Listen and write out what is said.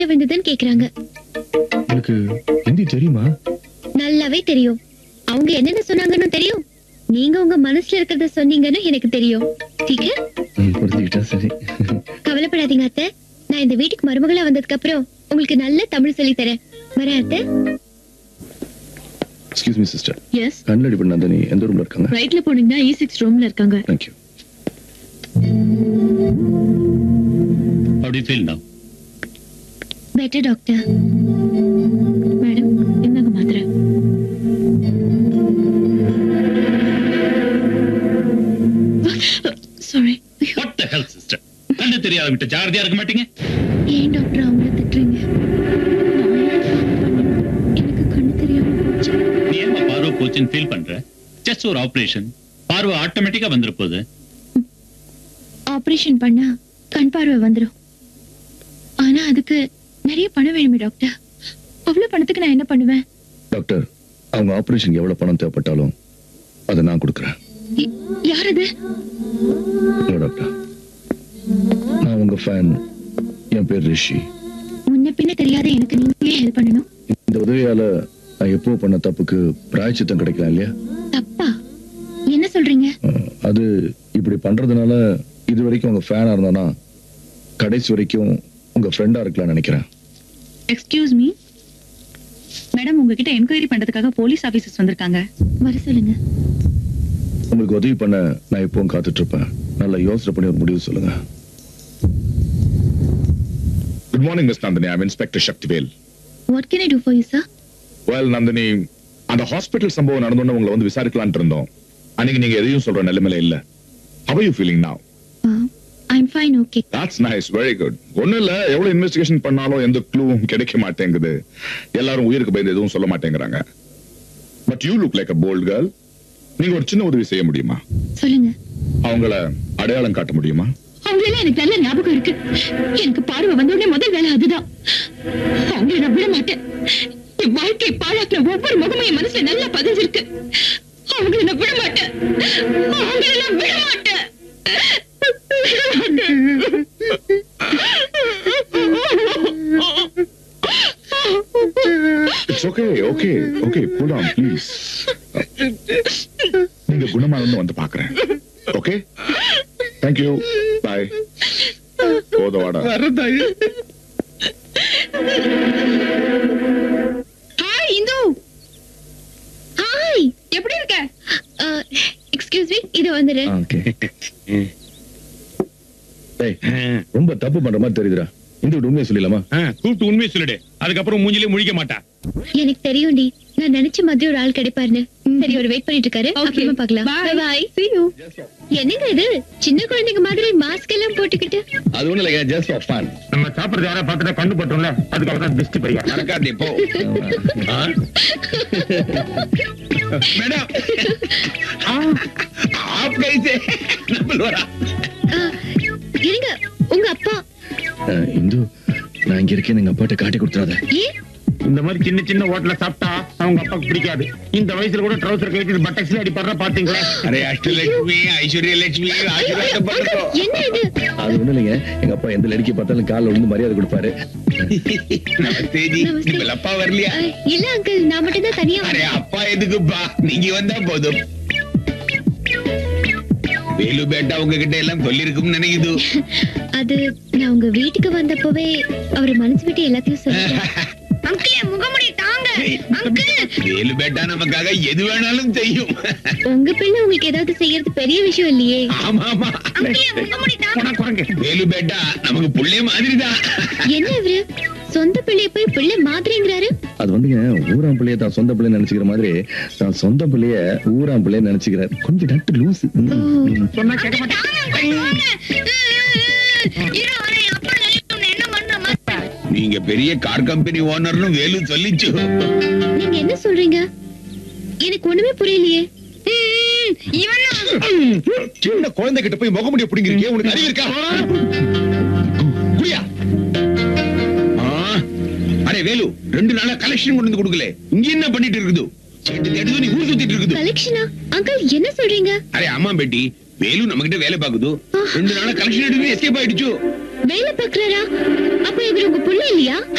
விழுந்ததுன்னு கேக்குறாங்க உங்களுக்கு ஹிந்தி தெரியுமா நல்லாவே தெரியும் அவங்க என்னென்ன சொன்னாங்கன்னு தெரியும் நீங்க உங்க மனசுல இருக்கிறத சொன்னீங்கன்னு எனக்கு தெரியும் டீக்கு ம், புரிஞ்சுக்கிட்டா சரி கவலைப்படாதீங்க அத்தை நான் இந்த வீட்டுக்கு மருமகளா வந்ததுக்கு அப்புறம் உங்களுக்கு நல்ல தமிழ் சொல்லி தரேன் வரேன் அத்தை எக்ஸ்கியூஸ் மீ சிஸ்டர் எஸ் கண்ணில் அடிப்பட்ட நந்தினி எந்த ரூம்ல இருக்காங்க ரைட்ல போனீங்கன்னா இ சிக்ஸ் ரூம்ல இருக்காங்க thank you How do you feel now? Better doctor madam இந்தாங்க மாத்திரை sorry What the hell, sister? கண்ணு தெரியாத விட்டு ஜாகிரதையா இருக்க மாட்டீங்க ஏன் டாக்டர் அவங்கள திட்டுறீங்க எனக்கு கண்ணு தெரியாம போச்சு நீ ஏமா பார்வை போச்சுன்னு ஃபீல் பண்ற ஜஸ்ட் ஒரு ஆபரேஷன் பார்வை ஆட்டோமேட்டிக்கா வந்துரு போகுது ஆபரேஷன் பண்ணா கண் பார்வை வந்துரும் ஆனா அதுக்கு நிறைய பணம் வேணுமே டாக்டர் அவ்வளவு பணத்துக்கு நான் என்ன பண்ணுவேன் டாக்டர் அவங்க ஆபரேஷன் எவ்வளவு பணம் தேவைப்பட்டாலும் அதை நான் கொடுக்குறேன் ய- யார் அது No, டாக்டர் நான் உங்க ஃபேன் என் பேர் ரிஷி முன்ன பின்ன தெரியாத எனக்கு நீங்களே ஹெல்ப் பண்ணணும் இந்த உதவியால நான் எப்போ பண்ண தப்புக்கு பிராயச்சித்தம் கிடைக்கலாம் இல்லையா தப்பா என்ன சொல்றீங்க அஹ், அது இப்படி பண்றதுனால இது வரைக்கும் உங்க ஃபேனா இருந்தானா கடைசி வரைக்கும் உங்க ஃப்ரெண்டா இருக்கலாம்னு நினைக்கிறேன் எக்ஸ்கியூஸ் மீ மேடம் உங்ககிட்ட என்கொயரி பண்றதுக்காக போலீஸ் ஆபீசர்ஸ் வந்திருக்காங்க வர சொல்லுங்க உங்களுக்கு உதவி பண்ண நான் எப்பவும் காத்துட்டு இருப்பேன் நல்லா யோசனை பண்ணி ஒரு முடிவு சொல்லுங்க Good morning, Miss Nandini. I'm Inspector Shaktivel. What can I do for you sir Well, Nandini, அந்த ஹாஸ்பிட்டல் சம்பவம் நடந்தோன்னு உங்களை வந்து விசாரிக்கலாம்னு இருந்தோம் அன்னைக்கு நீங்க எதையும் சொல்ற நிலைமையில இல்ல How are you feeling now? I am fine okay That's nice, very good. ஒண்ணும் இல்ல எவ்வளவு இன்வெஸ்டிகேஷன் பண்ணாலும் எந்த க்ளூவும் கிடைக்க மாட்டேங்குது எல்லாரும் உயிருக்கு பயந்து எதுவும் சொல்ல மாட்டேங்கிறாங்க but you look like a bold girl நீங்க ஒரு சின்ன உதவி செய்ய முடியுமா சொல்லுங்க அவங்கள அடையாளம் காட்ட முடியுமா அவங்களெல்லாம் எனக்கு நல்ல ஞாபகம் இருக்கு எனக்கு பார்வை வந்த உடனே முதல் வேலை அதுதான் அவங்கள நான் விட மாட்டேன் என் வாழ்க்கையை பாழாக்கின ஒவ்வொரு முகமும் என் மனசுல நல்லா பதிஞ்சிருக்கு அவங்கள நான் விட மாட்டேன் அவங்கள நான் விட மாட்டேன் it's okay okay okay cool on please நீங்க குணமானு வந்து பாக்குறேன் ஓகே தேங்க் யூ பாய் போதவாடா ஹாய் இந்து ஹாய் எப்படி இருக்க எக்ஸ்கியூஸ் மீ இது வந்துரு ஓகே டேய் ரொம்ப தப்பு பண்ற மாதிரி தெரியுதுடா இந்த விட்டு உண்மையை சொல்லிடலாமா கூப்பிட்டு உண்மையை சொல்லிடு அதுக்கப்புறம் மூஞ்சிலே முழிக்க மாட்டா எனக்கு தெரியும்டி நான் நினைச்ச மாதிரி ஒரு ஆள் கிடைப்பாருன்னு சரி ஒரு வெயிட் பண்ணிட்டு இருக்காரு Okay. அப்புறமா பார்க்கலாம் Bye. Bye See you. என்னங்க இது சின்ன குழந்தைங்க மாதிரி மாஸ்க் எல்லாம் போட்டுக்கிட்டு அது ஒண்ணு இல்லைங்க ஜஸ்ட் ஃபார் ஃபன் நம்ம சாப்பிடுறது யாரா பார்த்துட்டா கண்டு பட்டும்ல அதுக்காக தான் திருஷ்டி பையா நடக்காதே போ மேடம் आप कैसे बोलवा இருங்க உங்க அப்பா இந்து நான் இங்க இருக்கேன் எங்க அப்பாட்ட காட்டி கொடுத்துறாத ஏன் இந்த மாதிரி சின்ன சின்ன ஹோட்டல சாப்பிட்டா அவங்க அப்பாக்கு பிடிக்காது இந்த வயசுல கூட ட்ரௌசர் கழிச்சு பட்டக்ஸ்ல அடிப்படுறா பாத்தீங்களா ಅರೆ ಅಷ್ಟಲಕ್ಷ್ಮಿ ಐಶ್ವರ್ಯ ಲಕ್ಷ್ಮಿ ಆಶೀರ್ವಾದ ಪಡೆದು என்ன இது அது ஒண்ணு இல்லைங்க எங்க அப்பா எந்த லடிக்கை பார்த்தாலும் காலில் விழுந்து மரியாதை கொடுப்பாரு ನಮಸ್ತೆ ಜಿ ನಮಸ್ತೆ. ನಿಮ್ಮಲ್ಲಪ್ಪ ಬರ್ಲಿಯಾ அஹ், இல்ல அங்கிள் நான் மட்டும் தான் தனியா ಅರೆ வந்தேன். ಅಪ್ಪ ಎದುಗುಪ್ಪಾ நீங்க வந்தா போதும் வேலு பேட்டா உங்ககிட்ட எல்லாம் சொல்லிருக்கும் நினைக்குது அது நான் உங்க வீட்டுக்கு வந்தப்பவே அவர் மனசு விட்டு எல்லாத்தையும் சொல்லிட்டேன் அங்கிள் என் முகமுடி தாங்க அங்கிள் வேலு பேட்டா நமக்காக எது வேணாலும் செய்யும் உங்க பிள்ளை உங்களுக்கு ஏதாவது செய்யறது பெரிய விஷயம் இல்லையே ஆமா ஆமா அங்கிள் என் முகமுடி தாங்க வேலு பேட்டா நமக்கு புள்ளே மாதிரிதான் என்ன இவரு சொந்த பிள்ளைய போய் பிள்ளை மாதிரிங்கிறாரு அது வந்துங்க ஊராம் பிள்ளைய தான் சொந்த பிள்ளைய நினைச்சுக்கிற மாதிரி தான் சொந்த பிள்ளைய ஊராம் பிள்ளைய நினைச்சுக்கிறார் கொஞ்சம் நட்டு லூசு சொன்னா கேட்க மாட்டேன் நீங்க பெரிய கார் கம்பெனி ஓனர்னு வேலு சொல்லிச்சு நீங்க என்ன சொல்றீங்க எனக்கு ஒண்ணுமே புரியலையே சின்ன குழந்தை கிட்ட போய் முகமுடிய பிடிங்கிருக்கே உனக்கு அறிவு இருக்கா குடியா ஆ, அடே வேலு ரெண்டு நாளா கலெக்ஷன் கொண்டு வந்து கொடுக்கல இங்க என்ன பண்ணிட்டு இருக்குது சேட்டு தேடுது நீ ஊர் சுத்திட்டு இருக்குது கலெக்ஷனா அங்கிள் என்ன சொல்றீங்க அரே அம்மா பேட்டி வேலு நம்ம கிட்ட வேலை பாக்குது ரெண்டு நாளா கலெக்ஷன் எடுத்து எஸ்கேப் ஆயிடுச்சு வேலை பாக்குறாரா அப்ப இவர் உங்க புள்ள இல்லையா